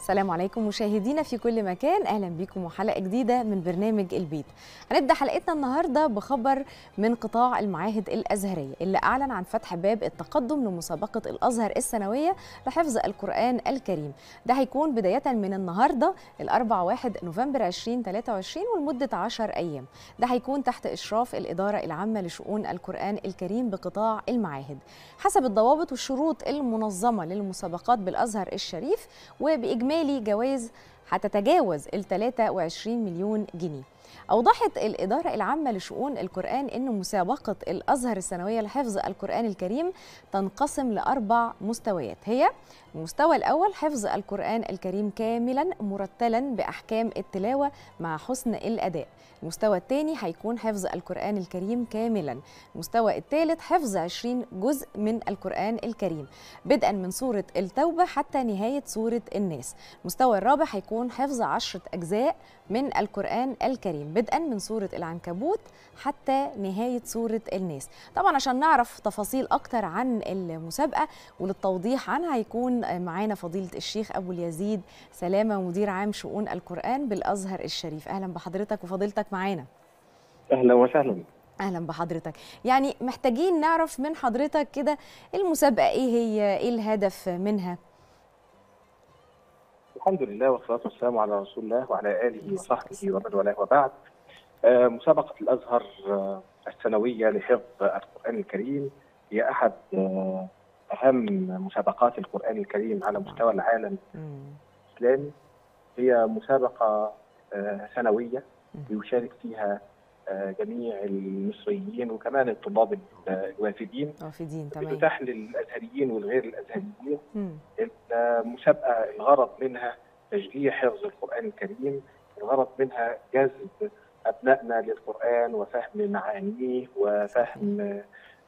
السلام عليكم مشاهدينا في كل مكان اهلا بكم وحلقه جديده من برنامج البيت هنبدا حلقتنا النهارده بخبر من قطاع المعاهد الازهريه اللي اعلن عن فتح باب التقدم لمسابقه الازهر السنويه لحفظ القران الكريم ده هيكون بدايه من النهارده الاربع 1 نوفمبر 2023 ولمده 10 ايام ده هيكون تحت اشراف الاداره العامه لشؤون القران الكريم بقطاع المعاهد حسب الضوابط والشروط المنظمه للمسابقات بالازهر الشريف وباجمالي جوائز هتتجاوز ال 23 مليون جنيه أوضحت الإدارة العامة لشؤون القرآن أن مسابقة الأزهر السنوية لحفظ القرآن الكريم تنقسم لأربع مستويات هي المستوى الأول حفظ القرآن الكريم كاملا مرتلا بأحكام التلاوة مع حسن الأداء المستوى الثاني هيكون حفظ القرآن الكريم كاملا المستوى الثالث حفظ 20 جزء من القرآن الكريم بدءا من سورة التوبة حتى نهاية سورة الناس المستوى الرابع هيكون حفظ 10 أجزاء من القرآن الكريم بدءا من سورة العنكبوت حتى نهاية سورة الناس طبعا عشان نعرف تفاصيل أكتر عن المسابقة وللتوضيح عنها هيكون معانا فضيلة الشيخ أبو اليزيد سلامة مدير عام شؤون القرآن بالأزهر الشريف أهلا بحضرتك وفضيلتك معانا اهلا وسهلا اهلا بحضرتك يعني محتاجين نعرف من حضرتك كده المسابقه ايه هي ايه الهدف منها الحمد لله والصلاه والسلام على رسول الله وعلى اله وصحبه ومن والاه وبعد آه، مسابقه الازهر آه، السنويه لحفظ القران الكريم هي احد آه، اهم مسابقات القران الكريم على مستوى العالم مم. الاسلامي هي مسابقه آه، سنويه يشارك فيها آه، جميع المصريين وكمان الطلاب ال- الوافدين وافدين تمام بتتاح للازهريين والغير الازهريين مم. المسابقه الغرض منها تشجيع حفظ القران الكريم الغرض منها جذب ابنائنا للقران وفهم معانيه وفهم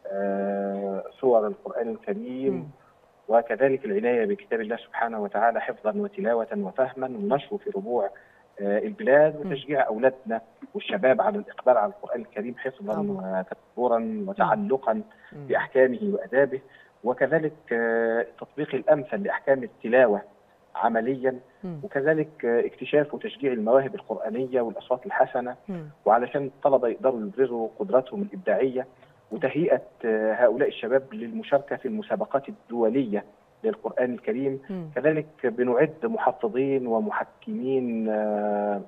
آه، سور القران الكريم مم. وكذلك العنايه بكتاب الله سبحانه وتعالى حفظا وتلاوه وفهما ونشره في ربوع آه، البلاد وتشجيع اولادنا والشباب على الاقبال على القران الكريم حفظا طبعا. وتدبرا وتعلقا مم. باحكامه وادابه وكذلك آه، التطبيق الامثل لاحكام التلاوه عمليا مم. وكذلك آه، اكتشاف وتشجيع المواهب القرانيه والاصوات الحسنه مم. وعلشان الطلبه يقدروا يبرزوا قدراتهم الابداعيه وتهيئه آه، هؤلاء الشباب للمشاركه في المسابقات الدوليه للقران الكريم مم. كذلك بنعد محفظين ومحكمين آه،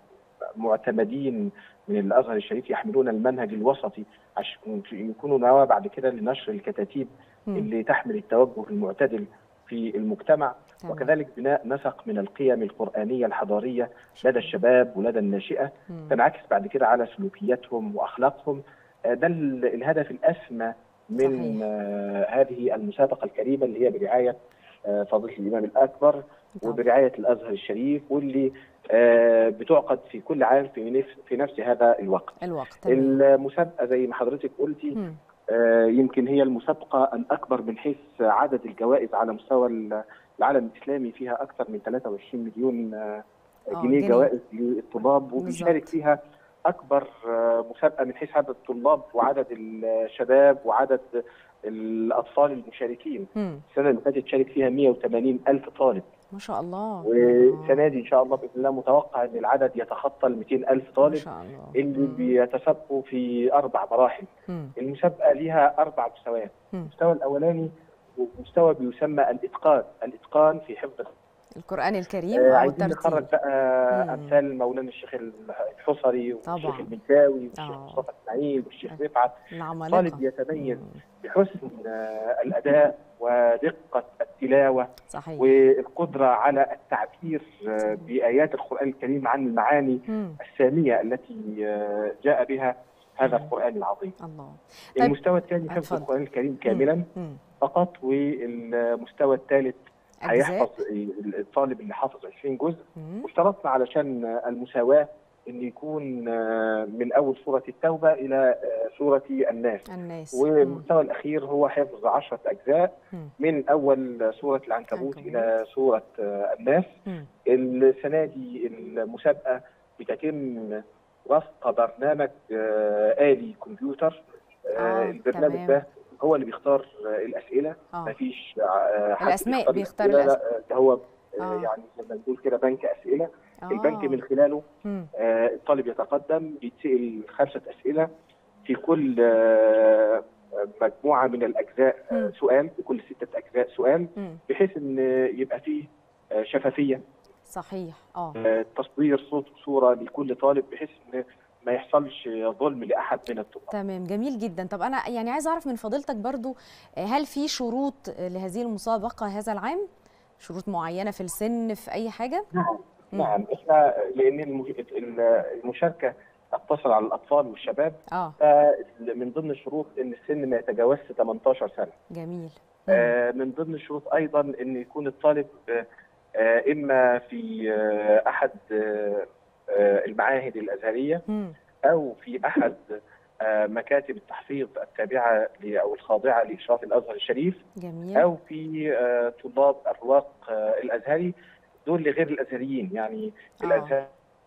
معتمدين من الازهر الشريف يحملون المنهج الوسطي عشان يكونوا نواه بعد كده لنشر الكتاتيب مم. اللي تحمل التوجه المعتدل في المجتمع تمام. وكذلك بناء نسق من القيم القرآنية الحضارية لدى الشباب ولدى الناشئة مم. تنعكس بعد كده على سلوكياتهم وأخلاقهم آه، ده ال- الهدف الأسمى من صحيح. آه، هذه المسابقة الكريمة اللي هي برعاية آه، فضيلة الإمام الأكبر طبعا. وبرعاية الأزهر الشريف واللي آه، بتعقد في كل عام في نفس في نفس هذا الوقت. الوقت تمام المسابقة زي ما حضرتك قلتي مم. آه، يمكن هي المسابقة الأكبر من حيث عدد الجوائز على مستوى ال- العالم الإسلامي فيها أكثر من 23 مليون آه، آه، جنيه جنيه. جوائز للطلاب وبيشارك بالظبط. فيها أكبر آه، مسابقة من حيث عدد الطلاب وعدد الشباب وعدد الأطفال المشاركين مم. السنة اللي فاتت شارك فيها 180 ألف طالب ما شاء الله والسنة دي إن شاء الله بإذن الله متوقع أن العدد يتخطى ال 200 ألف ما طالب شاء الله اللي مم. بيتسابقوا في أربع مراحل مم. المسابقة ليها أربع مستويات مم. المستوى الأولاني مستوى بيسمى الإتقان الإتقان في حفظ القرآن الكريم آه أو عايزين نخرج الترتيل بقى مم. أمثال مولانا الشيخ الحصري والشيخ طبعا. المنتاوي والشيخ آه. مصطفى إسماعيل والشيخ أكيد. رفعت العمالقة طالب يتميز مم. بحسن آه الأداء ودقة التلاوة صحيح والقدرة على التعبير آه بآيات القرآن الكريم عن المعاني مم. السامية التي آه جاء بها هذا مم. القرآن العظيم الله طيب. المستوى الثاني حفظ اتفضل. القرآن الكريم كاملا مم. فقط والمستوى الثالث أجزاء هيحفظ الطالب اللي حافظ 20 جزء مم. واشترطنا علشان المساواة ان يكون آه، من اول سورة التوبة الى آه، سورة الناس الناس والمستوى الاخير هو حفظ 10 اجزاء مم. من اول سورة العنكبوت العنكبوت. الى سورة آه، الناس مم. السنة دي المسابقة بتتم وفق برنامج آه، آلي كمبيوتر آه، آه، البرنامج تمام. ده هو اللي بيختار آه، الأسئلة اه مفيش آه، حد الأسماء بيختار الأسئلة، الأسماء. لا، ده هو آه، آه. يعني زي ما بنقول كده بنك اسئله آه. البنك من خلاله مم. آه، الطالب يتقدم بيتسال خمسه اسئله في كل آه، مجموعه من الاجزاء آه، مم. سؤال في كل سته اجزاء سؤال مم. بحيث ان يبقى فيه آه، شفافيه صحيح اه آه، تصوير صوت وصوره لكل طالب بحيث ان ما يحصلش ظلم لاحد من الطلاب تمام جميل جدا طب انا يعني عايز اعرف من فضيلتك برضو آه، هل في شروط آه، لهذه المسابقه هذا العام شروط معينه في السن في اي حاجه نعم مم. نعم احنا لان المج- ال- المشاركه تقتصر على الاطفال والشباب اه فمن ضمن الشروط ان السن ما يتجاوزش 18 سنه جميل مم. آه، من ضمن الشروط ايضا ان يكون الطالب آه، آه، اما في آه، احد آه، آه، المعاهد الازهريه مم. او في احد آه، مكاتب التحفيظ التابعه ل- او الخاضعه لاشراف الازهر الشريف جميل او في آه، طلاب الرواق آه، الازهري دول لغير الازهريين يعني آه. الازهر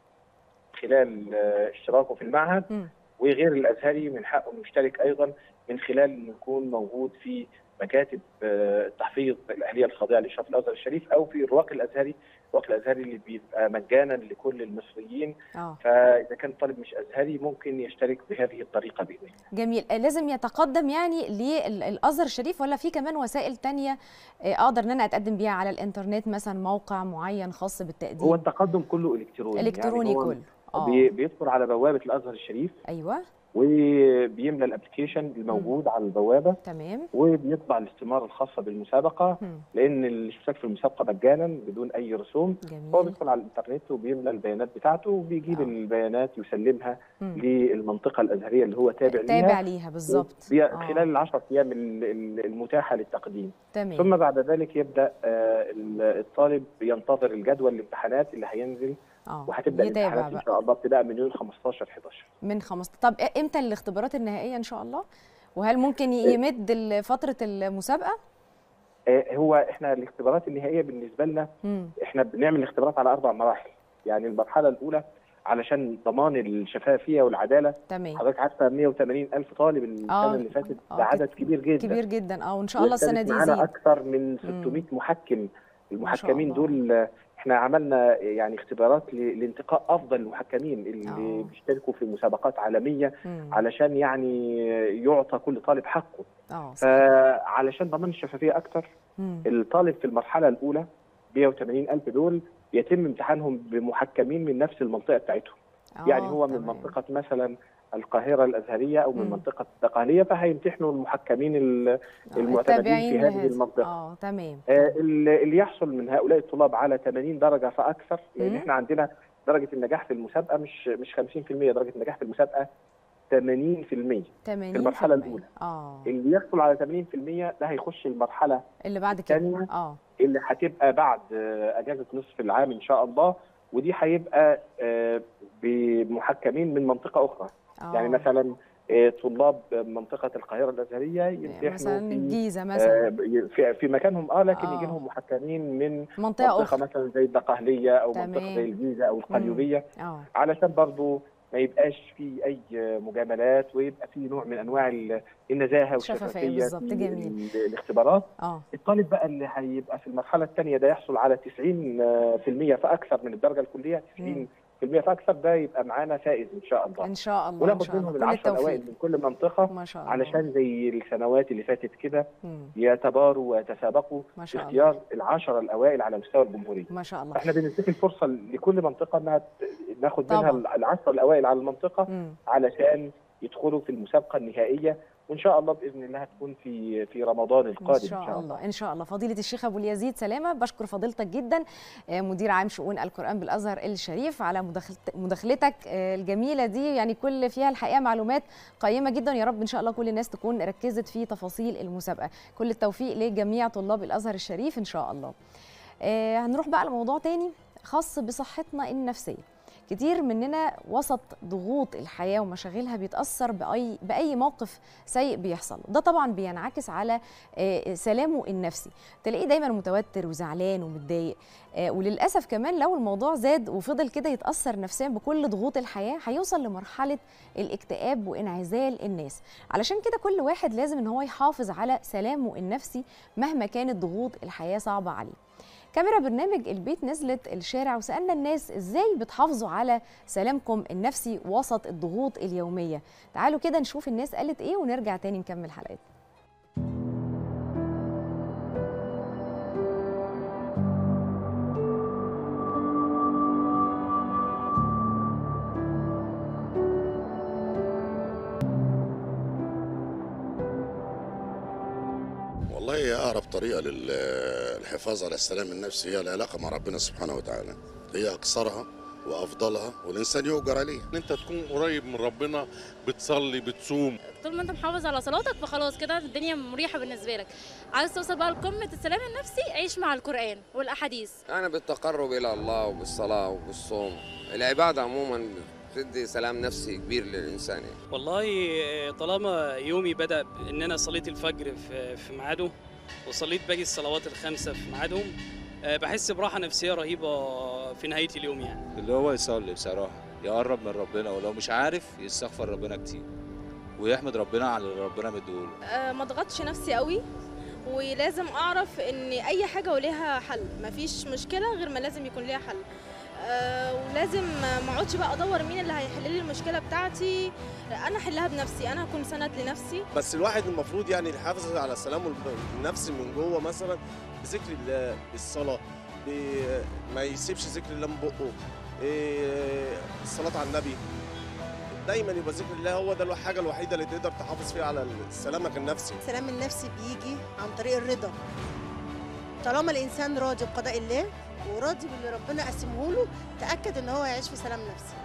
خلال آه، اشتراكه في المعهد مم. وغير الازهري من حقه انه يشترك ايضا من خلال انه يكون موجود في مكاتب آه، التحفيظ الاهليه الخاضعه لاشراف الازهر الشريف او في الرواق الازهري، الرواق الازهري اللي بيبقى مجانا لكل المصريين اه فاذا كان طالب مش ازهري ممكن يشترك بهذه الطريقه باذن الله. جميل آه، لازم يتقدم يعني للازهر الشريف ولا في كمان وسائل تانية آه، اقدر ان انا اتقدم بيها على الانترنت مثلا موقع معين خاص بالتقديم هو التقدم كله الكتروني الكتروني يعني هو كله اه بي- بيدخل على بوابه الازهر الشريف ايوه وبيملى الابلكيشن الموجود على البوابه تمام وبيطبع الاستماره الخاصه بالمسابقه مم. لان الاشتراك في المسابقه مجانا بدون اي رسوم هو جميل بيدخل على الانترنت وبيملى البيانات بتاعته وبيجيب آه. البيانات يسلمها مم. للمنطقه الازهريه اللي هو تابع تابع ليها ليها بالظبط بي- آه. خلال العشر ايام ال- ال- المتاحه للتقديم تمام ثم بعد ذلك يبدا آه، ال- الطالب ينتظر الجدول الامتحانات اللي هينزل اه وهتبدا يتابع الامتحانات ان بقى شاء الله ابتداء من يوم 15 11 من 15 طب امتى الاختبارات النهائيه ان شاء الله وهل ممكن يمد ال- فتره المسابقه آه، هو احنا الاختبارات النهائيه بالنسبه لنا مم. احنا بنعمل اختبارات على اربع مراحل يعني المرحله الاولى علشان ضمان الشفافيه والعداله تمام حضرتك عارفه 180 الف طالب السنه آه، اللي فاتت آه، ده عدد كبير جدا كبير جدا اه وان شاء الله السنه يشترك دي معانا يزيد اكثر من 600 محكم المحكمين الله. دول آه، احنا عملنا يعني اختبارات ل- لانتقاء افضل المحكمين اللي آه. بيشتركوا في مسابقات عالميه مم. علشان يعني يعطى كل طالب حقه اه صح. فعلشان ضمان الشفافيه اكثر مم. الطالب في المرحله الاولى 180 الف دول يتم امتحانهم بمحكمين من نفس المنطقه بتاعتهم آه، يعني هو من تمام. منطقه مثلا القاهره الازهريه او من مم. منطقه الدقهليه فهيمتحنوا المحكمين ال- آه، المعتمدين التابعين في هذه لهذا. المنطقة. اه تمام آه، اللي اللي يحصل من هؤلاء الطلاب على 80 درجه فاكثر لان مم. احنا عندنا درجه النجاح في المسابقه مش مش 50% درجه النجاح في المسابقه 80% 80 في المرحلة الأولى. اه اللي يحصل على 80% ده هيخش المرحله اللي بعد كده الثانية. اه اللي هتبقى بعد آه، اجازه نصف العام ان شاء الله ودي هيبقى آه، بمحكمين من منطقه اخرى اه يعني مثلا آه، طلاب منطقه القاهره الازهريه يمتحنوا مثلا في الجيزه مثلا آه، في في مكانهم اه لكن آه. يجي لهم محكمين من منطقه منطقه اخرى مثلا زي الدقهلية او تمام. منطقه زي الجيزه او القليوبيه اه علشان برضو ما يبقاش في اي مجاملات ويبقى في نوع من انواع ال- النزاهه شفافية والشفافيه بالظبط، في جميل. ال- الاختبارات اه الطالب بقى اللي هيبقى في المرحله الثانيه ده يحصل على 90% فاكثر من الدرجه الكليه 90% فاكثر ده يبقى معانا فائز ان شاء الله ان شاء الله ان وناخد شاء الله منهم كل العشر الاوائل التوفيق من كل منطقه ما شاء الله علشان زي السنوات اللي فاتت كده مم. يتباروا ويتسابقوا ما في شاء الله اختيار العشره الاوائل على مستوى الجمهوريه ما شاء الله احنا بنتيح الفرصه لكل منطقه انها ت- ناخد طبعاً. منها العشره الاوائل على المنطقه مم. علشان يدخلوا في المسابقه النهائيه وان شاء الله باذن الله هتكون في في رمضان القادم ان شاء الله ان شاء الله فضيله الشيخ ابو اليزيد سلامه بشكر فضيلتك جدا آه، مدير عام شؤون القران بالازهر الشريف على مداخلت- مداخلتك آه، الجميله دي يعني كل فيها الحقيقه معلومات قيمه جدا يا رب ان شاء الله كل الناس تكون ركزت في تفاصيل المسابقه كل التوفيق لجميع طلاب الازهر الشريف ان شاء الله آه، هنروح بقى لموضوع تاني خاص بصحتنا النفسيه كتير مننا وسط ضغوط الحياه ومشاغلها بيتاثر باي باي موقف سيء بيحصل ده طبعا بينعكس على آه، سلامه النفسي تلاقيه دايما متوتر وزعلان ومتضايق آه، وللاسف كمان لو الموضوع زاد وفضل كده يتاثر نفسيا بكل ضغوط الحياه هيوصل لمرحله الاكتئاب وانعزال الناس علشان كده كل واحد لازم ان هو يحافظ على سلامه النفسي مهما كانت ضغوط الحياه صعبه عليه كاميرا برنامج البيت نزلت الشارع وسالنا الناس ازاي بتحافظوا على سلامكم النفسي وسط الضغوط اليوميه تعالوا كده نشوف الناس قالت ايه ونرجع تاني نكمل حلقتنا والله هي أقرب طريقة للحفاظ على السلام النفسي هي العلاقة مع ربنا سبحانه وتعالى هي أكثرها وأفضلها والإنسان يؤجر عليه ان انت تكون قريب من ربنا بتصلي بتصوم طول ما انت محافظ على صلاتك فخلاص كده الدنيا مريحه بالنسبه لك عايز توصل بقى لقمه السلام النفسي عيش مع القران والاحاديث أنا بالتقرب إلى الله وبالصلاة وبالصوم العبادة عموما بتدي سلام نفسي كبير للإنسان يعني. والله طالما يومي بدأ إن أنا صليت الفجر في في ميعاده وصليت باقي الصلوات الخمسة في ميعادهم آه، بحس براحة نفسية رهيبة في نهاية اليوم يعني اللي هو يصلي بصراحة يقرب من ربنا ولو مش عارف يستغفر ربنا كتير ويحمد ربنا على اللي ربنا مديهوله آه، ما اضغطش نفسي قوي ولازم اعرف ان اي حاجه وليها حل مفيش مشكله غير ما لازم يكون ليها حل آه، ولازم ما اقعدش بقى ادور مين اللي هيحل لي المشكله بتاعتي انا احلها بنفسي انا اكون سند لنفسي بس الواحد المفروض يعني يحافظ على سلامه النفسي من جوه مثلا بذكر الله بالصلاه ب- ما يسيبش ذكر الله من بقه إيه، الصلاه على النبي دايما يبقى ذكر الله هو ده الحاجه الوحيده اللي تقدر تحافظ فيها على سلامك النفسي السلام النفسي بيجي عن طريق الرضا طالما الانسان راضي بقضاء الله وراضي باللي ربنا قسمه له تاكد ان هو يعيش في سلام نفسي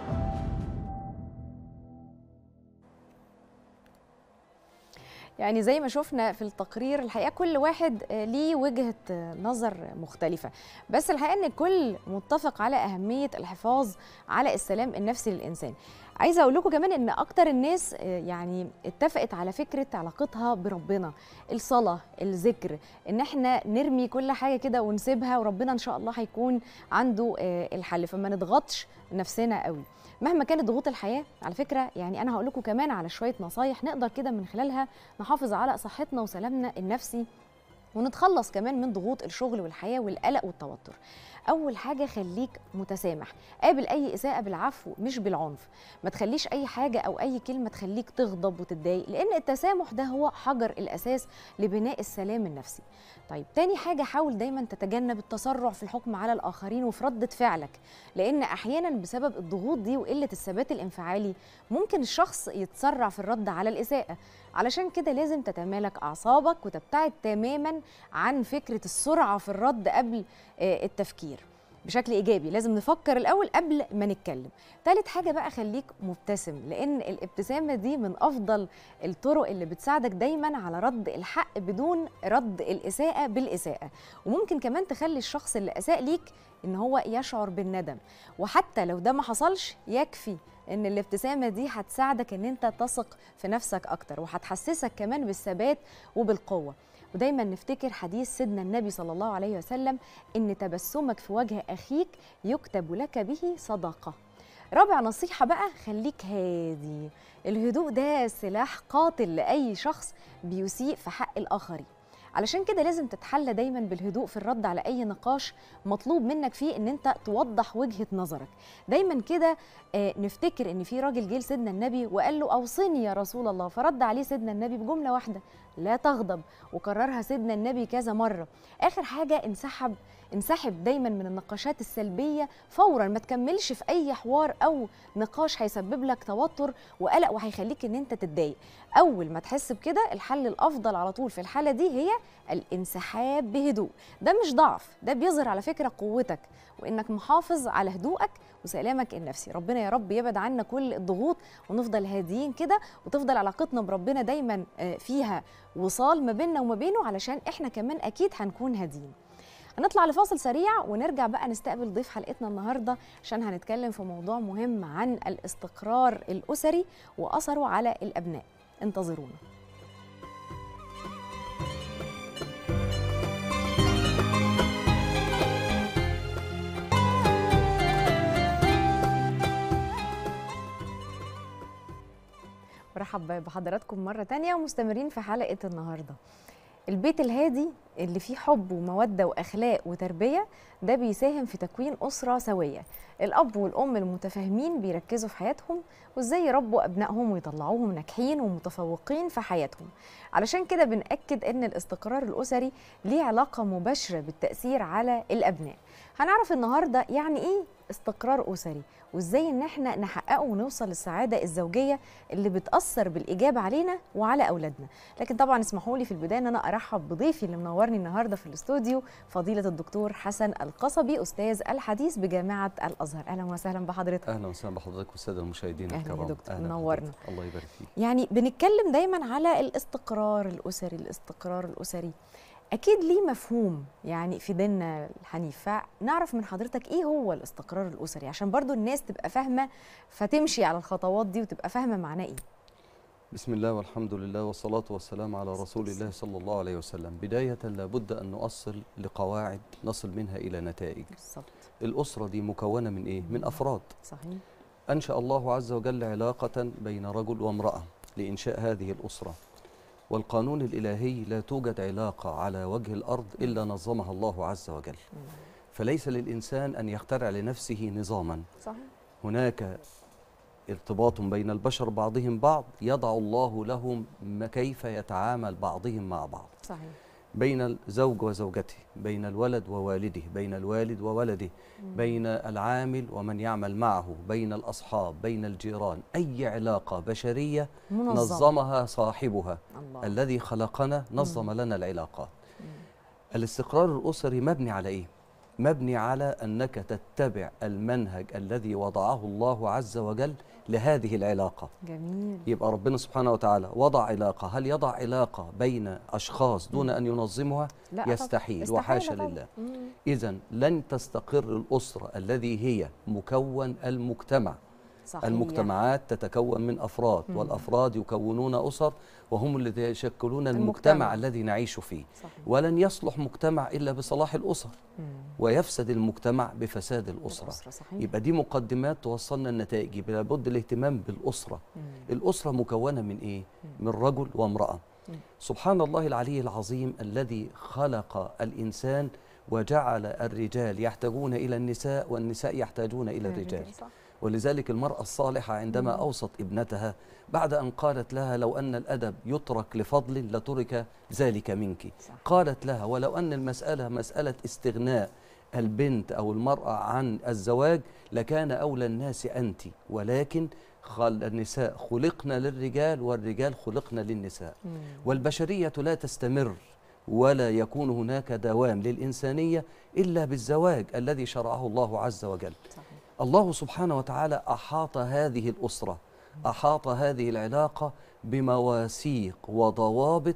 يعني زي ما شفنا في التقرير الحقيقه كل واحد آه، ليه وجهه آه، نظر مختلفه بس الحقيقه ان الكل متفق على اهميه الحفاظ على السلام النفسي للانسان عايزه اقول لكم كمان ان اكتر الناس آه، يعني اتفقت على فكره علاقتها بربنا الصلاه الذكر ان احنا نرمي كل حاجه كده ونسيبها وربنا ان شاء الله هيكون عنده آه، الحل فما نضغطش نفسنا قوي مهما كانت ضغوط الحياه على فكره يعني انا هقول لكم كمان على شويه نصايح نقدر كده من خلالها نحافظ على صحتنا وسلامنا النفسي ونتخلص كمان من ضغوط الشغل والحياه والقلق والتوتر اول حاجه خليك متسامح قابل اي اساءه بالعفو مش بالعنف ما تخليش اي حاجه او اي كلمه تخليك تغضب وتتضايق لان التسامح ده هو حجر الاساس لبناء السلام النفسي طيب تاني حاجه حاول دايما تتجنب التسرع في الحكم على الاخرين وفي رده فعلك لان احيانا بسبب الضغوط دي وقله الثبات الانفعالي ممكن الشخص يتسرع في الرد على الاساءه علشان كده لازم تتمالك اعصابك وتبتعد تماما عن فكره السرعه في الرد قبل آه، التفكير بشكل ايجابي لازم نفكر الاول قبل ما نتكلم تالت حاجه بقى خليك مبتسم لان الابتسامه دي من افضل الطرق اللي بتساعدك دايما على رد الحق بدون رد الاساءه بالاساءه وممكن كمان تخلي الشخص اللي اساء ليك ان هو يشعر بالندم وحتى لو ده ما حصلش يكفي ان الابتسامه دي هتساعدك ان انت تثق في نفسك اكتر وهتحسسك كمان بالثبات وبالقوه ودايما نفتكر حديث سيدنا النبي صلى الله عليه وسلم ان تبسمك في وجه اخيك يكتب لك به صدقه رابع نصيحة بقى خليك هادي الهدوء ده سلاح قاتل لأي شخص بيسيء في حق الآخرين علشان كده لازم تتحلى دايما بالهدوء في الرد على اي نقاش مطلوب منك فيه ان انت توضح وجهه نظرك دايما كده آه، نفتكر ان في راجل جه لسيدنا النبي وقال له اوصني يا رسول الله فرد عليه سيدنا النبي بجمله واحده لا تغضب وكررها سيدنا النبي كذا مره اخر حاجه انسحب انسحب دايما من النقاشات السلبيه فورا ما تكملش في اي حوار او نقاش هيسبب لك توتر وقلق وهيخليك ان انت تتضايق اول ما تحس بكده الحل الافضل على طول في الحاله دي هي الانسحاب بهدوء ده مش ضعف ده بيظهر على فكره قوتك وانك محافظ على هدوءك وسلامك النفسي ربنا يا رب يبعد عنا كل الضغوط ونفضل هاديين كده وتفضل علاقتنا بربنا دايما آه، فيها وصال ما بيننا وما بينه علشان احنا كمان اكيد هنكون هاديين هنطلع لفاصل سريع ونرجع بقى نستقبل ضيف حلقتنا النهارده عشان هنتكلم في موضوع مهم عن الاستقرار الاسري واثره على الابناء انتظرونا برحب بحضراتكم مرة تانية ومستمرين في حلقة النهاردة البيت الهادي اللي فيه حب ومودة وأخلاق وتربية ده بيساهم في تكوين أسرة سوية الأب والأم المتفاهمين بيركزوا في حياتهم وإزاي يربوا أبنائهم ويطلعوهم ناجحين ومتفوقين في حياتهم علشان كده بنأكد أن الاستقرار الأسري ليه علاقة مباشرة بالتأثير على الأبناء هنعرف النهاردة يعني إيه استقرار أسري وإزاي إن احنا نحققه ونوصل للسعادة الزوجية اللي بتأثر بالإيجاب علينا وعلى أولادنا لكن طبعا اسمحوا لي في البداية أن أنا أرحب بضيفي اللي منورني النهاردة في الاستوديو فضيلة الدكتور حسن القصبي أستاذ الحديث بجامعة الأزهر أهلا وسهلا بحضرتك اهلا وسهلا بحضرتك والساده المشاهدين أهلا يا الكرام دكتور، أهلا منورنا. بحضرتك. الله يبارك فيك يعني بنتكلم دايما على الاستقرار الأسري الاستقرار الأسري أكيد ليه مفهوم يعني في ديننا الحنيف فنعرف من حضرتك إيه هو الاستقرار الأسري عشان برضو الناس تبقى فاهمة فتمشي على الخطوات دي وتبقى فاهمة معناه إيه بسم الله والحمد لله والصلاه والسلام على رسول الله صلى الله عليه وسلم بدايه لابد ان نؤصل لقواعد نصل منها الى نتائج بالظبط الاسره دي مكونه من ايه من افراد صحيح انشا الله عز وجل علاقه بين رجل وامراه لانشاء هذه الاسره والقانون الالهي لا توجد علاقه على وجه الارض الا نظمها الله عز وجل فليس للانسان ان يخترع لنفسه نظاما صحيح هناك ارتباط بين البشر بعضهم بعض يضع الله لهم ما- كيف يتعامل بعضهم مع بعض صحيح بين الزوج وزوجته بين الولد ووالده بين الوالد وولده بين العامل ومن يعمل معه بين الأصحاب بين الجيران أي علاقة بشرية منظمة. نظمها صاحبها الله. الذي خلقنا نظم لنا العلاقات الاستقرار الأسري مبني على إيه؟ مبني على أنك تتبع المنهج الذي وضعه الله عز وجل لهذه العلاقة جميل يبقى ربنا سبحانه وتعالى وضع علاقة هل يضع علاقة بين أشخاص دون أن ينظمها لا طبعاً. يستحيل استحالة وحاشا طبعاً. لله مم. إذا لن تستقر الأسرة الذي هي مكون المجتمع صحيح. المجتمعات تتكون من أفراد مم. والأفراد يكونون أسر وهم الذين يشكلون المجتمع, المجتمع. الذي نعيش فيه صحيح. ولن يصلح مجتمع إلا بصلاح الأسر مم. ويفسد المجتمع بفساد الأسرة الأسرة، صحيح. يبقى دي مقدمات توصلنا النتائج يبقى لابد الاهتمام بالأسرة مم. الأسرة مكونة من إيه؟ من رجل وامرأة مم. سبحان الله العلي العظيم الذي خلق الإنسان وجعل الرجال يحتاجون إلى النساء والنساء يحتاجون إلى الرجال صح. ولذلك المرأة الصالحة عندما مم. أوصت ابنتها بعد أن قالت لها لو أن الأدب يترك لفضل لترك ذلك منك صح. قالت لها ولو أن المسألة مسألة استغناء البنت أو المرأة عن الزواج لكان أولى الناس أنت ولكن خل النساء خلقنا للرجال والرجال خلقنا للنساء مم. والبشرية لا تستمر ولا يكون هناك دوام للإنسانية إلا بالزواج الذي شرعه الله عز وجل صحيح. الله سبحانه وتعالى أحاط هذه الأسرة أحاط هذه العلاقة بمواثيق وضوابط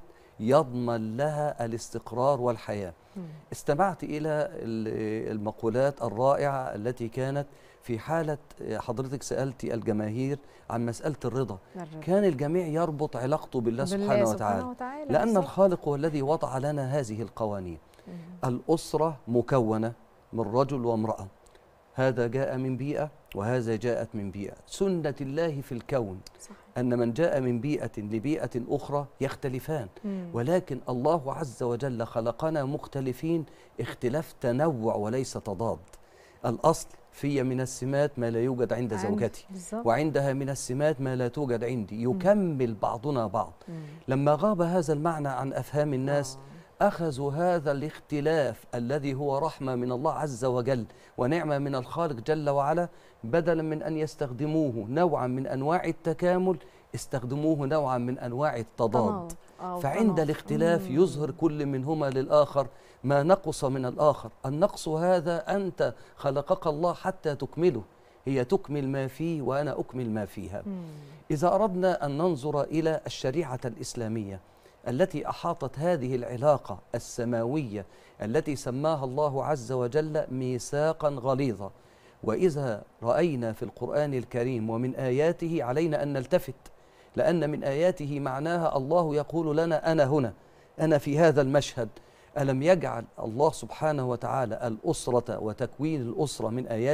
يضمن لها الاستقرار والحياة مم. استمعت إلى ال- المقولات الرائعة التي كانت في حالة حضرتك سألت الجماهير عن مسألة الرضا الرضا. كان الجميع يربط علاقته بالله, بالله سبحانه, سبحانه وتعالى, وتعالى، لأن بالظبط. الخالق هو الذي وضع لنا هذه القوانين الأسرة مكونة من رجل وامرأة هذا جاء من بيئة وهذا جاءت من بيئة سنة الله في الكون صح. أن من جاء من بيئة لبيئة أخرى يختلفان مم. ولكن الله عز وجل خلقنا مختلفين اختلاف تنوع وليس تضاد الأصل في من السمات ما لا يوجد عند عند- زوجتي بالظبط. وعندها من السمات ما لا توجد عندي يكمل بعضنا بعض مم. لما غاب هذا المعنى عن أفهام الناس أخذوا هذا الاختلاف الذي هو رحمة من الله عز وجل ونعمة من الخالق جل وعلا بدلا من أن يستخدموه نوعا من أنواع التكامل استخدموه نوعا من أنواع التضاد تناقض. آه، فعند وتناقض. الاختلاف مم. يظهر كل منهما للآخر ما نقص من الآخر النقص هذا أنت خلقك الله حتى تكمله هي تكمل ما فيه وأنا أكمل ما فيها مم. إذا أردنا أن ننظر إلى الشريعة الإسلامية التي أحاطت هذه العلاقة السماوية التي سماها الله عز وجل ميثاقا غليظا وإذا رأينا في القرآن الكريم ومن آياته علينا أن نلتفت لأن من آياته معناها الله يقول لنا أنا هنا أنا في هذا المشهد ألم يجعل الله سبحانه وتعالى الأسرة وتكوين الأسرة من آياته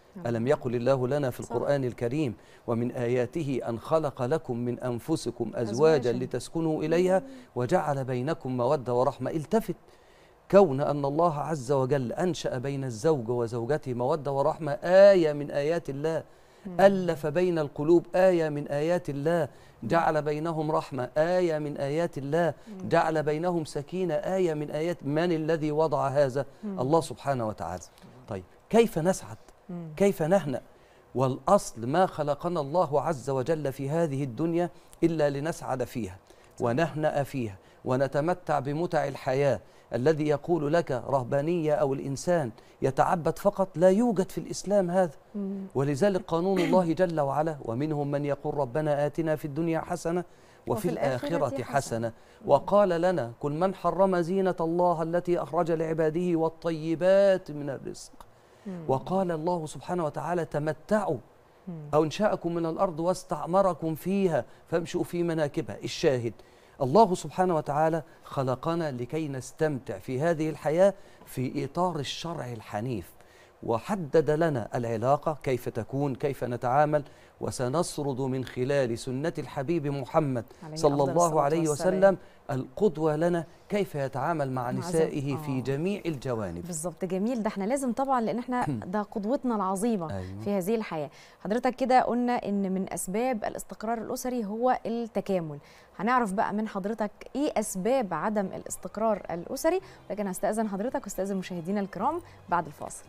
ألم يقل الله لنا في صح. القرآن الكريم ومن آياته أن خلق لكم من أنفسكم أزواجا أزواجاً. لتسكنوا إليها وجعل بينكم مودة ورحمة التفت كون أن الله عز وجل أنشأ بين الزوج وزوجته مودة ورحمة آية من آيات الله ألف بين القلوب آية من آيات الله جعل بينهم رحمة آية من آيات الله جعل بينهم سكينة آية من آيات من الذي وضع هذا مم. الله سبحانه وتعالى طيب كيف نسعد كيف نهنأ والأصل ما خلقنا الله عز وجل في هذه الدنيا إلا لنسعد فيها ونهنأ فيها ونتمتع بمتع الحياة الذي يقول لك رهبانية أو الإنسان يتعبد فقط لا يوجد في الإسلام هذا ولذلك قانون الله جل وعلا ومنهم من يقول ربنا آتنا في الدنيا حسنة وفي, وفي الآخرة الآخرة حسنة. حسنة وقال لنا كل من حرم زينة الله التي أخرج لعباده والطيبات من الرزق وقال الله سبحانه وتعالى تمتعوا أو انشأكم من الأرض واستعمركم فيها فامشوا في مناكبها الشاهد الله سبحانه وتعالى خلقنا لكي نستمتع في هذه الحياة في إطار الشرع الحنيف وحدد لنا العلاقة كيف تكون كيف نتعامل وسنسرد من خلال سنة الحبيب محمد عليه صلى أفضل الله الصلاة عليه والسلام. وسلم القدوة لنا كيف يتعامل مع مع نسائه زوج- في آه. جميع الجوانب بالظبط جميل ده احنا لازم طبعا لان احنا ده قدوتنا العظيمه أيوة. في هذه الحياه حضرتك كده قلنا ان من اسباب الاستقرار الاسري هو التكامل هنعرف بقى من حضرتك ايه اسباب عدم الاستقرار الاسري لكن هستاذن حضرتك واستاذن مشاهدينا الكرام بعد الفاصل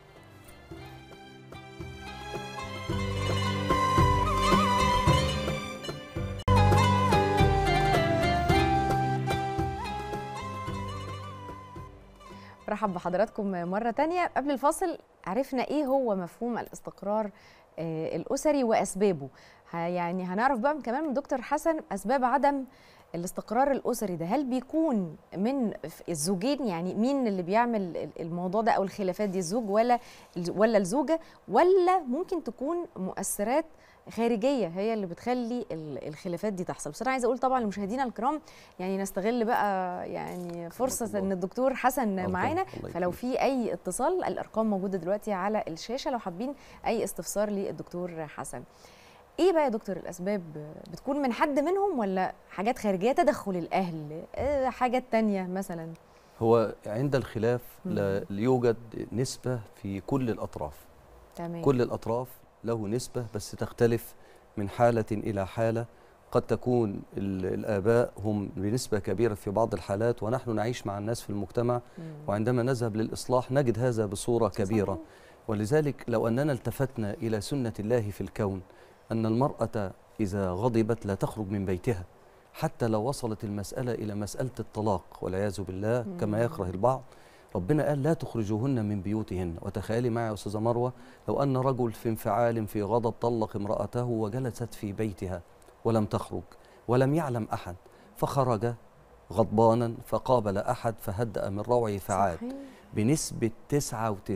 برحب بحضراتكم مرة تانية قبل الفاصل عرفنا ايه هو مفهوم الاستقرار آه، الأسري وأسبابه ه- يعني هنعرف بقى كمان من دكتور حسن أسباب عدم الاستقرار الأسري ده هل بيكون من ف- الزوجين يعني مين اللي بيعمل ال- الموضوع ده أو الخلافات دي الزوج ولا الز- ولا الزوجة ولا ممكن تكون مؤثرات خارجيه هي اللي بتخلي ال- الخلافات دي تحصل بس انا عايزه اقول طبعا لمشاهدينا الكرام يعني نستغل بقى يعني فرصه ان الدكتور حسن معانا الله فلو في اي اتصال الارقام موجوده دلوقتي على الشاشه لو حابين اي استفسار للدكتور حسن ايه بقى يا دكتور الاسباب بتكون من حد منهم ولا حاجات خارجيه تدخل الاهل آه، حاجات تانية مثلا هو عند الخلاف لا مم. يوجد نسبة في كل الأطراف تمام كل الأطراف له نسبة بس تختلف من حالة إلى حالة قد تكون ال- الآباء هم بنسبة كبيرة في بعض الحالات ونحن نعيش مع الناس في المجتمع وعندما نذهب للإصلاح نجد هذا بصورة كبيرة ولذلك لو أننا التفتنا إلى سنة الله في الكون أن المرأة إذا غضبت لا تخرج من بيتها حتى لو وصلت المسألة إلى مسألة الطلاق والعياذ بالله كما يكره البعض ربنا قال لا تخرجوهن من بيوتهن وتخيلي معي يا أستاذة مروة لو أن رجل في انفعال في غضب طلق امرأته وجلست في بيتها ولم تخرج ولم يعلم أحد فخرج غضبانا فقابل أحد فهدأ من روعه فعاد صحيح. بنسبة 99%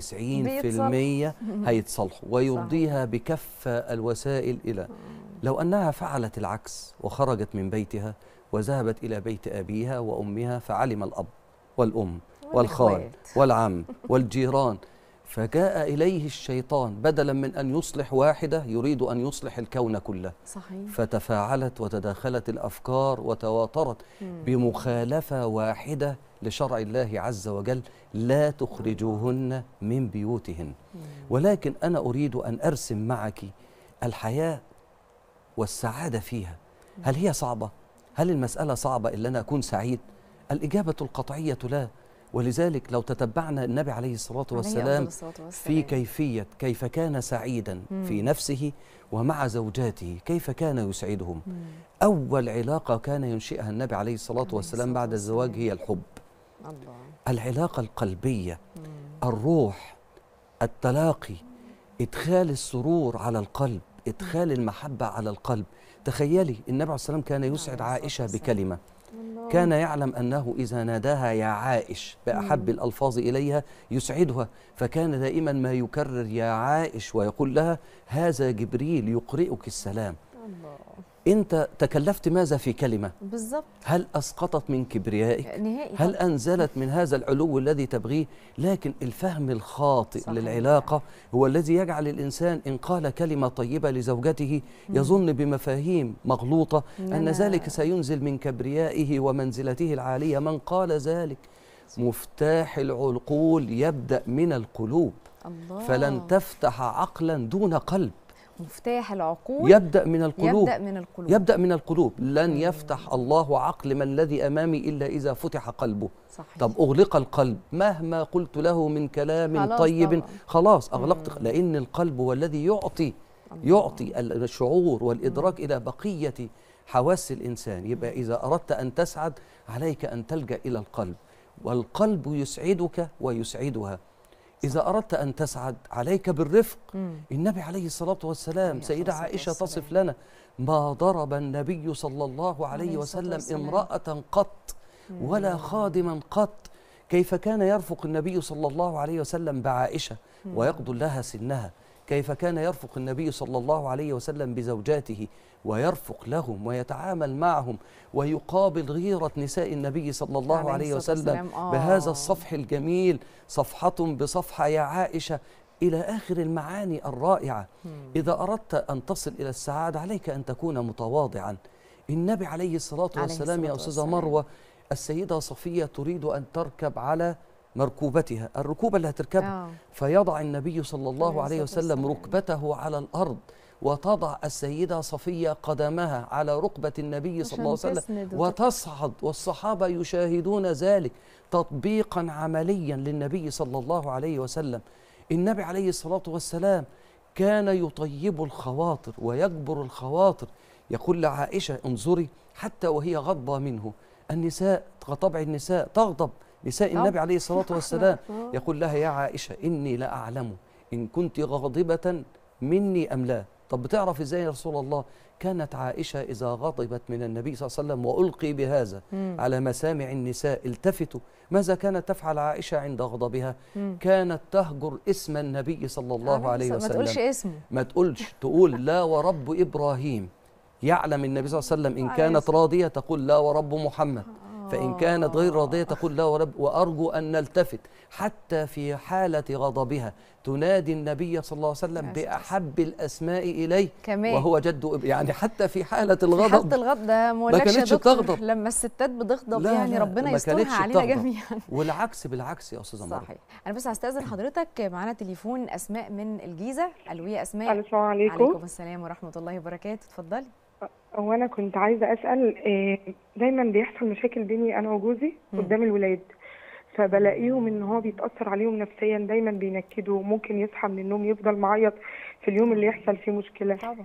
بيتصلح. هيتصلحوا ويرضيها بكافة الوسائل إلى لو أنها فعلت العكس وخرجت من بيتها وذهبت إلى بيت أبيها وأمها فعلم الأب والأم والخال والإخوات. والعم والجيران فجاء إليه الشيطان بدلا من أن يصلح واحدة يريد أن يصلح الكون كله صحيح فتفاعلت وتداخلت الافكار وتواترت مم. بمخالفه واحده لشرع الله عز وجل لا تخرجوهن من بيوتهن ولكن انا اريد ان ارسم معك الحياه والسعاده فيها هل هي صعبه هل المساله صعبه الا انا اكون سعيد الاجابه القطعيه لا ولذلك لو تتبعنا النبي عليه الصلاه عليه أفضل والسلام الصلاة في والسلام. كيفيه كيف كان سعيدا مم. في نفسه ومع زوجاته كيف كان يسعدهم أول علاقة كان ينشئها النبي عليه الصلاة والسلام بعد الزواج هي الحب الله العلاقة القلبية الروح التلاقي إدخال السرور على القلب إدخال المحبة على القلب تخيلي النبي عليه الصلاة والسلام كان يسعد عائشة بكلمة كان يعلم أنه إذا ناداها يا عائش بأحب الألفاظ إليها يسعدها فكان دائما ما يكرر يا عائش ويقول لها هذا جبريل يقرئك السلام انت تكلفت ماذا في كلمه بالظبط هل اسقطت من كبريائك نهائي هل طبعاً. انزلت من هذا العلو الذي تبغيه لكن الفهم الخاطئ صحيح. للعلاقه هو الذي يجعل الانسان ان قال كلمه طيبه لزوجته مم. يظن بمفاهيم مغلوطه إن ان أنا- ذلك سينزل من كبريائه ومنزلته العاليه من قال ذلك مفتاح العقول يبدا من القلوب الله فلن تفتح عقلا دون قلب مفتاح العقول يبدا من القلوب يبدا من القلوب يبدا من القلوب لن يفتح الله عقل من الذي امامي الا اذا فتح قلبه صحيح. طب اغلق القلب مهما قلت له من كلام خلاص طيب طبعاً. خلاص اغلقت لان القلب هو الذي يعطي يعطي ال- الشعور والادراك الى بقيه حواس الانسان يبقى اذا اردت ان تسعد عليك ان تلجا الى القلب والقلب يسعدك ويسعدها اذا اردت ان تسعد عليك بالرفق مم. النبي عليه الصلاة والسلام سيدة عائشة تصف لنا ما ضرب النبي صلى الله عليه عليه الصلاة وسلم والسلام. امرأة قط ولا خادما قط كيف كان يرفق النبي صلى الله عليه وسلم بعائشة مم. ويقضي لها سنها كيف كان يرفق النبي صلى الله عليه وسلم بزوجاته ويرفق لهم ويتعامل معهم ويقابل غيرة نساء النبي صلى الله عليه عليه الصلاة وسلم والسلام. آه. بهذا الصفح الجميل صفحة بصفحة يا عائشة إلى آخر المعاني الرائعة إذا أردت أن تصل إلى السعادة عليك أن تكون متواضعا النبي عليه الصلاة عليه والسلام يا الصلاة أستاذة والسلام. مروة السيدة صفية تريد أن تركب على مركوبتها الركوبة اللي هتركبها آه. فيضع النبي صلى الله عليه عليه الصلاة وسلم ركبته على الأرض وتضع السيدة صفية قدمها على ركبة النبي صلى الله عشان عليه تسند وسلم وتت- وتصعد والصحابة يشاهدون ذلك تطبيقا عمليا للنبي صلى الله عليه وسلم النبي عليه الصلاة والسلام كان يطيب الخواطر ويجبر الخواطر يقول لعائشة انظري حتى وهي غضبة منه النساء كطبع النساء تغضب نساء طبعا. النبي عليه الصلاة والسلام آه. يقول لها يا عائشة إني لأعلم إن كنت غاضبة مني أم لا طب بتعرف إزاي يا رسول الله كانت عائشة إذا غضبت من النبي صلى الله عليه وسلم وألقي بهذا مم. على مسامع النساء التفتوا ماذا كانت تفعل عائشة عند غضبها مم. كانت تهجر اسم النبي صلى الله عليه ما وسلم تقولش اسمه ما تقولش تقول لا ورب إبراهيم يعلم النبي صلى الله عليه وسلم إن عليه كانت الصلاة. راضية تقول لا ورب محمد فإن كانت غير راضية تقول لا ورب وأرجو أن نلتفت حتى في حالة غضبها تنادي النبي صلى الله عليه وسلم بأحب الأسماء إليه كمان. وهو جد إب- يعني حتى في حالة في حالة الغضب الغضب ده ما ما اقولكش يا كانتش دكتور تغضب. لما الستات بتغضب لا يعني لا ربنا ما يسترها كانتش علينا بتغضب. جميعا والعكس بالعكس يا أستاذة مريم صحيح انا بس هستاذن حضرتك معانا تليفون اسماء من الجيزه الو يا اسماء ألو، السلام عليكم. عليكم السلام ورحمه الله وبركاته اتفضلي هو انا كنت عايزه اسال إيه، دايما بيحصل مشاكل بيني انا وجوزي مم. قدام الولاد فبلاقيهم ان هو بيتاثر عليهم نفسيا دايما بينكدوا ممكن يصحى من النوم يفضل معيط في اليوم اللي يحصل فيه مشكله طبعا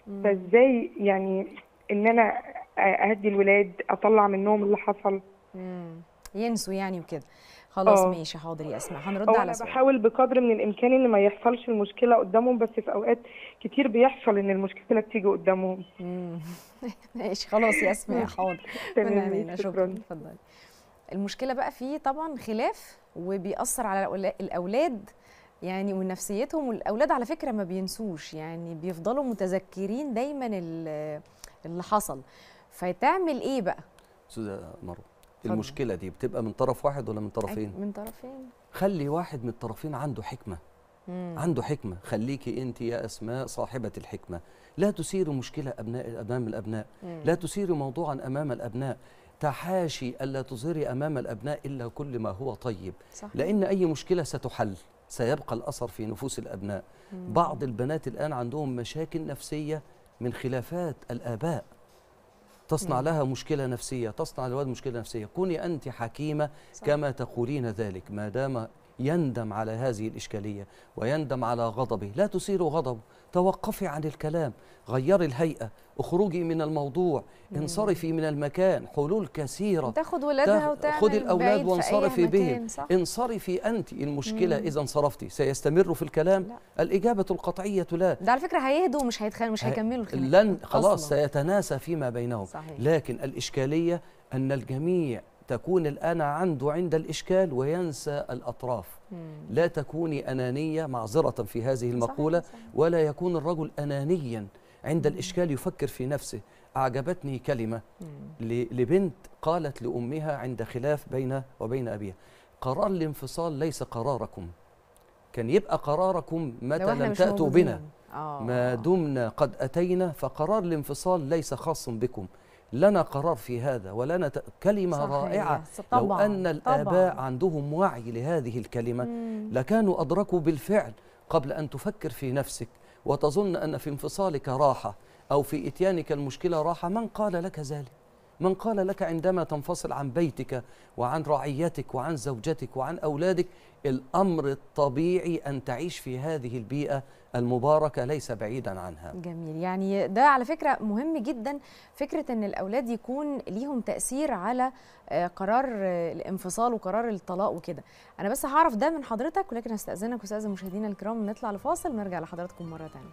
فازاي يعني ان انا اهدي الولاد اطلع منهم اللي حصل مم. ينسوا يعني وكده خلاص آه. ماشي حاضر يا اسماء هنرد هو على انا سؤال بحاول بقدر من الامكان ان ما يحصلش المشكله قدامهم بس في اوقات كتير بيحصل ان المشكله بتيجي قدامهم مم. ماشي خلاص يا اسماء حاضر تمام، من عينينا شكراً. شكرا اتفضلي المشكله بقى فيه طبعا خلاف وبيأثر على الأولا- الاولاد يعني ونفسيتهم والاولاد على فكره ما بينسوش يعني بيفضلوا متذكرين دايما ال- اللي حصل فتعمل ايه بقى أستاذة مروة اتفضل. المشكلة دي بتبقى من طرف واحد ولا من طرفين؟ من طرفين خلي واحد من الطرفين عنده حكمة مم. عنده حكمة خليكي أنت يا أسماء صاحبة الحكمة لا تثير مشكلة أبناء أمام الأبناء مم. لا تثير موضوعا أمام الأبناء تحاشي ألا تظهري أمام الأبناء إلا كل ما هو طيب صحيح. لأن أي مشكلة ستحل سيبقى الأثر في نفوس الأبناء مم. بعض البنات الآن عندهم مشاكل نفسية من خلافات الآباء تصنع مم. لها مشكلة نفسية تصنع للولد مشكلة نفسية كوني أنت حكيمة صح. كما تقولين ذلك ما دام يندم على هذه الإشكالية ويندم على غضبه لا تثير غضبه توقفي عن الكلام غيري الهيئة اخرجي من الموضوع مم. انصرفي من المكان حلول كثيرة تاخد ولادها تاخ- وتعمل خدي الأولاد بعيد في أي وانصرفي بهم مكان، صح. انصرفي أنت المشكلة مم. إذا انصرفتي سيستمر في الكلام لا. الإجابة القطعية لا ده على فكره هيهدوا ومش هيتخانقوا مش هي- هيكملوا الخناق لن خلاص أصلاً. سيتناسى فيما بينهم صحيح. لكن الإشكالية أن الجميع تكون الآن عنده عند الإشكال وينسى الأطراف مم. لا تكوني أنانية معذرة في هذه المقولة ولا يكون الرجل أنانيا عند الإشكال يفكر في نفسه أعجبتني كلمة ل- لبنت قالت لأمها عند خلاف بين وبين أبيها قرار الانفصال ليس قراركم كان يبقى قراركم متى لو إحنا لم مش تأتوا موجودين. بنا آه. ما دمنا قد أتينا فقرار الانفصال ليس خاص بكم لنا قرار في هذا ولنا ت... كلمة صحيح. رائعة طبعاً، لو أن الآباء طبعاً. عندهم وعي لهذه الكلمة مم. لكانوا أدركوا بالفعل قبل أن تفكر في نفسك وتظن أن في انفصالك راحة أو في إتيانك المشكلة راحة من قال لك ذلك من قال لك عندما تنفصل عن بيتك وعن رعيتك وعن زوجتك وعن أولادك الأمر الطبيعي أن تعيش في هذه البيئة المباركة ليس بعيدا عنها جميل يعني ده على فكرة مهم جدا فكرة ان الاولاد يكون ليهم تأثير على آه، قرار آه، الانفصال وقرار الطلاق وكده انا بس هعرف ده من حضرتك ولكن هستأذنك واستأذن مشاهدينا الكرام نطلع لفاصل ونرجع لحضراتكم مرة تانية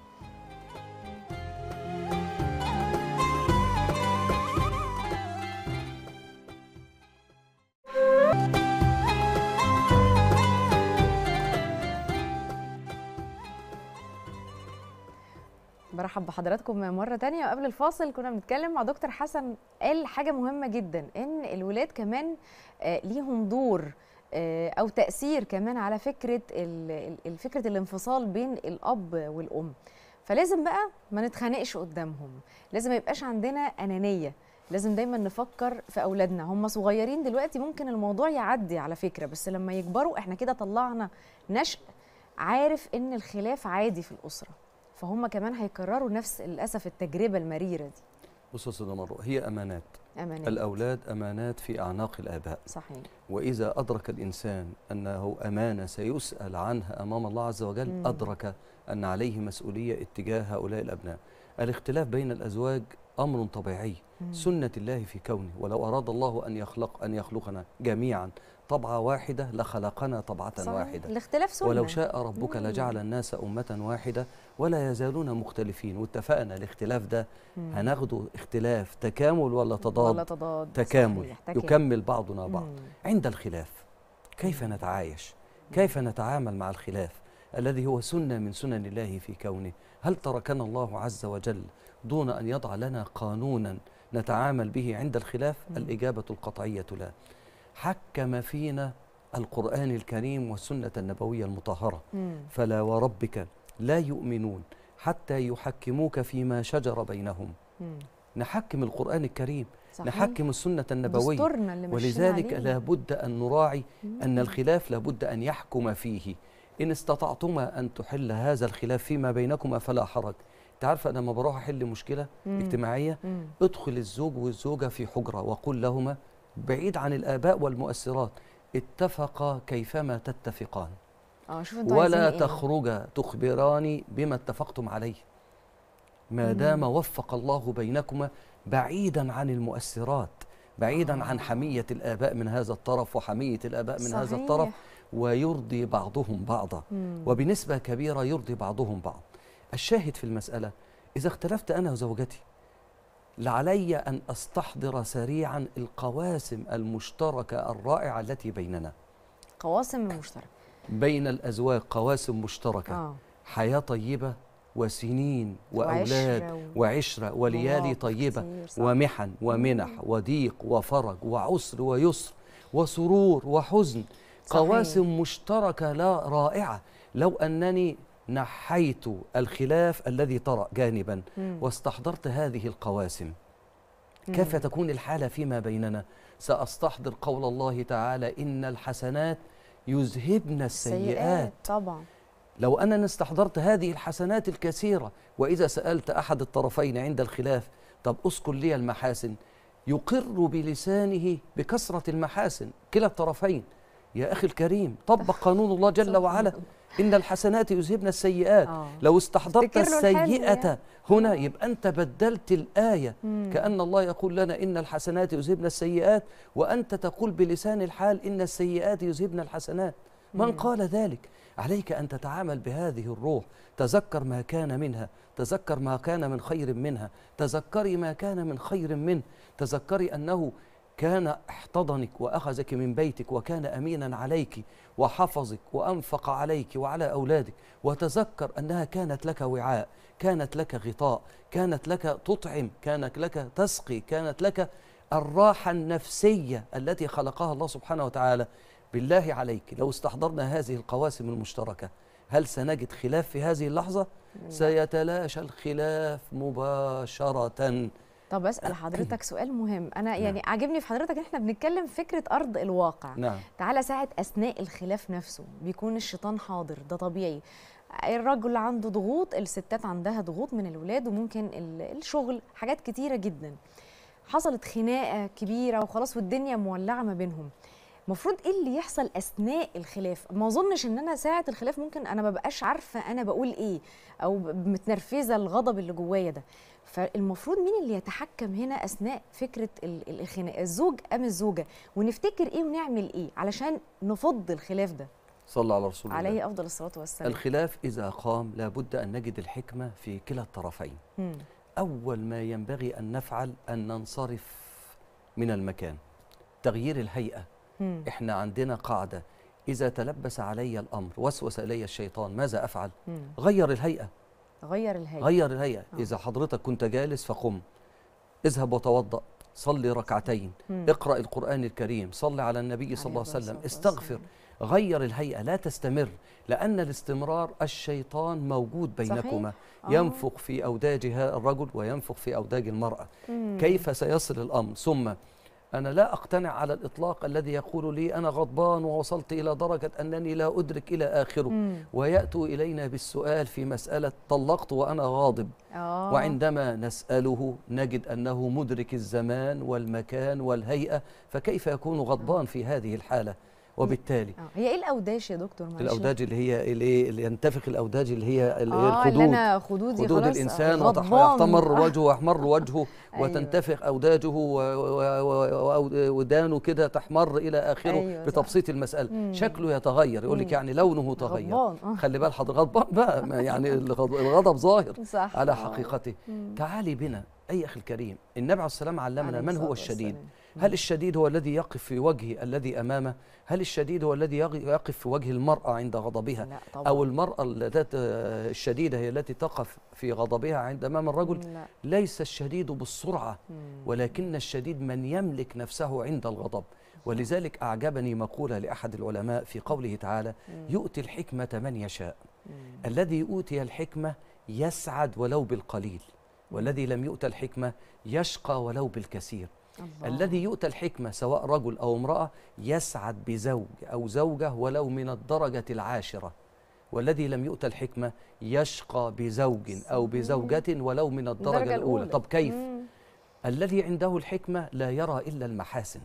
برحب بحضراتكم مرة تانية وقبل الفاصل كنا بنتكلم مع دكتور حسن قال حاجة مهمة جدا ان الولاد كمان آه، ليهم دور آه، او تأثير كمان على فكرة ال- ال- فكرة الانفصال بين الاب والام فلازم بقى ما نتخانقش قدامهم لازم ما يبقاش عندنا أنانية لازم دايما نفكر في اولادنا هم صغيرين دلوقتي ممكن الموضوع يعدي على فكرة بس لما يكبروا احنا كده طلعنا نشء عارف ان الخلاف عادي في الأسرة فهم كمان هيكرروا نفس للاسف التجربه المريره دي بص يا استاذ مروه هي امانات امانات الاولاد امانات في اعناق الاباء صحيح واذا ادرك الانسان انه امانه سيسال عنها امام الله عز وجل مم. ادرك ان عليه مسؤوليه اتجاه هؤلاء الابناء الاختلاف بين الازواج امر طبيعي مم. سنه الله في كونه ولو اراد الله ان يخلق ان يخلقنا جميعا طبعه واحده لخلقنا طبعه صحيح. واحده الاختلاف سنة. ولو شاء ربك مم. لجعل الناس امه واحده ولا يزالون مختلفين واتفقنا الاختلاف ده مم. هناخده اختلاف تكامل ولا تضاد ولا تضاد تكامل صحيح، تكامل. يكمل بعضنا بعض مم. عند الخلاف كيف نتعايش كيف نتعامل مع الخلاف الذي هو سنة من سنن الله في كونه هل تركنا الله عز وجل دون أن يضع لنا قانونا نتعامل به عند الخلاف مم. الإجابة القطعية لا حكم فينا القرآن الكريم والسنة النبوية المطهرة مم. فلا وربك لا يؤمنون حتى يحكموك فيما شجر بينهم مم. نحكم القرآن الكريم صحيح. نحكم السنة النبوية دستورنا اللي ماشيين ولذلك عليه. لابد أن نراعي أن مم. الخلاف لابد أن يحكم فيه إن استطعتما أن تحل هذا الخلاف فيما بينكما فلا حرج انت عارفه أنا لما بروح احل مشكله مم. اجتماعيه مم. ادخل الزوج والزوجه في حجره وقل لهما بعيد عن الاباء والمؤثرات اتفقا كيفما تتفقان اه شوف انتوا ولا عايزين إيه؟ تخرجا تخبراني بما اتفقتم عليه ما مم. دام وفق الله بينكما بعيدا عن المؤثرات بعيدا عن حمية الآباء من هذا الطرف وحمية الآباء من هذا صحيح. الطرف ويرضي بعضهم بعضا مم. وبنسبة كبيرة يرضي بعضهم بعض الشاهد في المسألة إذا اختلفت أنا وزوجتي لعلي أن أستحضر سريعا القواسم المشتركة الرائعة التي بيننا قواسم مشتركه بين الأزواج قواسم مشتركة اه حياة طيبة وسنين وعشرة وأولاد و- وعشرة وليالي مواقف طيبة كتير، صح. ومحن ومنح وضيق وفرج وعسر ويسر وسرور وحزن صحيح. قواسم مشتركة لا رائعة لو أنني نحيت الخلاف الذي طرأ جانبا مم. واستحضرت هذه القواسم كيف مم. تكون الحالة فيما بيننا سأستحضر قول الله تعالى إن الحسنات يذهبن السيئات طبعا لو أنني استحضرت هذه الحسنات الكثيرة وإذا سألت أحد الطرفين عند الخلاف طب أذكر لي المحاسن يقر بلسانه بكثرة المحاسن كلا الطرفين يا أخي الكريم طبق قانون الله جل وعلا إن الحسنات يذهبن السيئات آه. لو استحضرت افتكر له الحلو السيئة يعني. هنا يبقى أنت بدلت الآية مم. كأن الله يقول لنا إن الحسنات يذهبن السيئات وأنت تقول بلسان الحال إن السيئات يذهبن الحسنات من مم. قال ذلك عليك أن تتعامل بهذه الروح تذكر ما كان منها تذكر ما كان من خير منها تذكري ما كان من خير منه تذكري أنه كان احتضنك واخذك من بيتك وكان امينا عليك وحفظك وانفق عليك وعلى اولادك وتذكر انها كانت لك وعاء كانت لك غطاء كانت لك تطعم كانت لك تسقي كانت لك الراحه النفسيه التي خلقها الله سبحانه وتعالى بالله عليك لو استحضرنا هذه القواسم المشتركه هل سنجد خلاف في هذه اللحظه سيتلاشى الخلاف مباشره طب اسال حضرتك سؤال مهم انا يعني عاجبني في حضرتك ان احنا بنتكلم فكره ارض الواقع نعم تعالى ساعه اثناء الخلاف نفسه بيكون الشيطان حاضر ده طبيعي الرجل عنده ضغوط الستات عندها ضغوط من الولاد وممكن ال- الشغل حاجات كتيره جدا حصلت خناقه كبيره وخلاص والدنيا مولعه ما بينهم المفروض ايه اللي يحصل اثناء الخلاف ما اظنش ان انا ساعه الخلاف ممكن انا ما ببقاش عارفه انا بقول ايه او ب- متنرفزه الغضب اللي جوايا ده فالمفروض مين اللي يتحكم هنا اثناء فكره ال- ال- الخناق الزوج ام الزوجه ونفتكر ايه ونعمل ايه علشان نفض الخلاف ده صلى على رسول الله عليه افضل الصلاه والسلام الخلاف إذا قام لابد أن نجد الحكمة في كلا الطرفين مم. أول ما ينبغي أن نفعل أن ننصرف من المكان تغيير الهيئة مم. إحنا عندنا قاعدة إذا تلبس علي الأمر وسوس إلي الشيطان ماذا أفعل؟ مم. غير الهيئة غير الهيئه غير الهيئة إذا حضرتك كنت جالس فقم اذهب وتوضأ صلي ركعتين مم. اقرأ القرآن الكريم صلي على النبي صلى الله عليه وسلم استغفر غير الهيئة لا تستمر لأن الاستمرار الشيطان موجود بينكما صحيح. آه. ينفخ في أوداج ها- الرجل وينفخ في أوداج المرأة مم. كيف سيصل الأمر ثم أنا لا أقتنع على الإطلاق الذي يقول لي أنا غضبان ووصلت إلى درجة أنني لا أدرك إلى آخره مم. ويأتوا إلينا بالسؤال في مسألة طلقت وأنا غاضب آه. وعندما نسأله نجد أنه مدرك الزمان والمكان والهيئة فكيف يكون غضبان في هذه الحالة وبالتالي آه. هي ايه الاوداش يا دكتور معلش الأوداج اللي هي اللي, اللي ينتفخ الأوداج اللي هي اللي هي آه، اللي الخدود أنا خدودي خدود خلاص الإنسان غضبان. ويحتمر وجهه ويحمر وجهه أيوة. وتنتفخ أوداجه و- و- و- و- ودانه كده تحمر إلى آخره أيوة، صح. بتبسيط المسألة مم. شكله يتغير يقول لك مم. يعني لونه تغير غضبان، آه. خلي بال حضرتك غضبان بقى ما يعني الغض- الغضب ظاهر صح على آه. حقيقته مم. تعالي بنا أي أخي الكريم النبي عليه السلام علمنا عليه من هو الصلاة الشديد والسلام. هل الشديد هو الذي يقف في وجه الذي أمامه هل الشديد هو الذي يغ- يقف في وجه المرأة عند غضبها لا طبعا. أو المرأة التي الشديدة هي التي تقف في غضبها عند أمام الرجل لا. ليس الشديد بالسرعة مم. ولكن الشديد من يملك نفسه عند الغضب ولذلك أعجبني مقولة لأحد العلماء في قوله تعالى يؤتي الحكمة من يشاء الذي أوتي الحكمة يسعد ولو بالقليل والذي لم يؤت الحكمة يشقى ولو بالكثير الله. الذي يؤتى الحكمة سواء رجل أو امرأة يسعد بزوج أو زوجة ولو من الدرجة العاشرة والذي لم يؤتى الحكمة يشقى بزوج أو بزوجة ولو من الدرجة الأولى طب كيف؟ مم. الذي عنده الحكمة لا يرى إلا المحاسن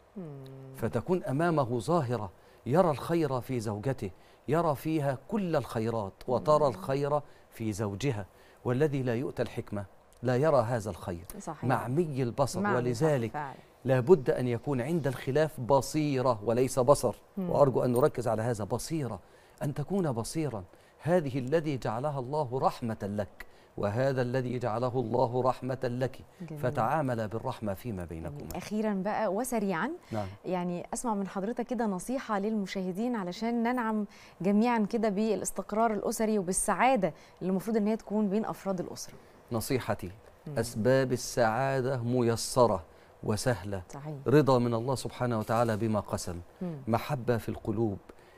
فتكون أمامه ظاهرة يرى الخير في زوجته يرى فيها كل الخيرات وترى الخير في زوجها والذي لا يؤتى الحكمة لا يرى هذا الخير صحيح. معمي البصر معمي، صح ولذلك فعلا. لابد أن يكون عند الخلاف بصيرة وليس بصر مم. وأرجو أن نركز على هذا بصيرة أن تكون بصيرا هذه الذي جعلها الله رحمة لك وهذا الذي جعله الله رحمة لك جميل. فتعامل بالرحمة فيما بينكما اخيرا بقى وسريعا نعم يعني اسمع من حضرتك كده نصيحه للمشاهدين علشان ننعم جميعا كده بالاستقرار الاسري وبالسعاده اللي المفروض ان هي تكون بين افراد الاسره نصيحتي أسباب السعادة ميسرة وسهلة صحيح. رضا من الله سبحانه وتعالى بما قسم مم. محبة في القلوب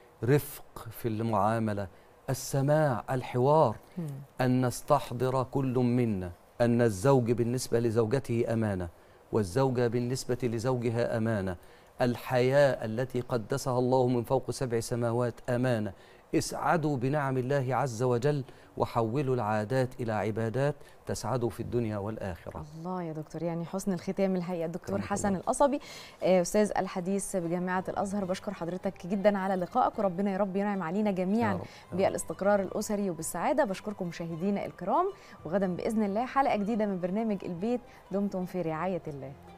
رفق في المعاملة السماع الحوار مم. أن نستحضر كل منا أن الزوج بالنسبة لزوجته أمانة والزوجة بالنسبة لزوجها أمانة الحياة التي قدسها الله من فوق سبع سماوات أمانة اسعدوا بنعم الله عز وجل وحولوا العادات إلى عبادات تسعدوا في الدنيا والآخرة الله يا دكتور يعني حسن الختام الحقيقه الدكتور أكرمك حسن الله. القصبي آه، استاذ الحديث بجامعه الازهر بشكر حضرتك جدا على لقائك وربنا يا رب ينعم علينا جميعا يا رب، يا رب. بالاستقرار الاسري وبالسعاده بشكركم مشاهدينا الكرام وغدا باذن الله حلقه جديده من برنامج البيت دمتم في رعايه الله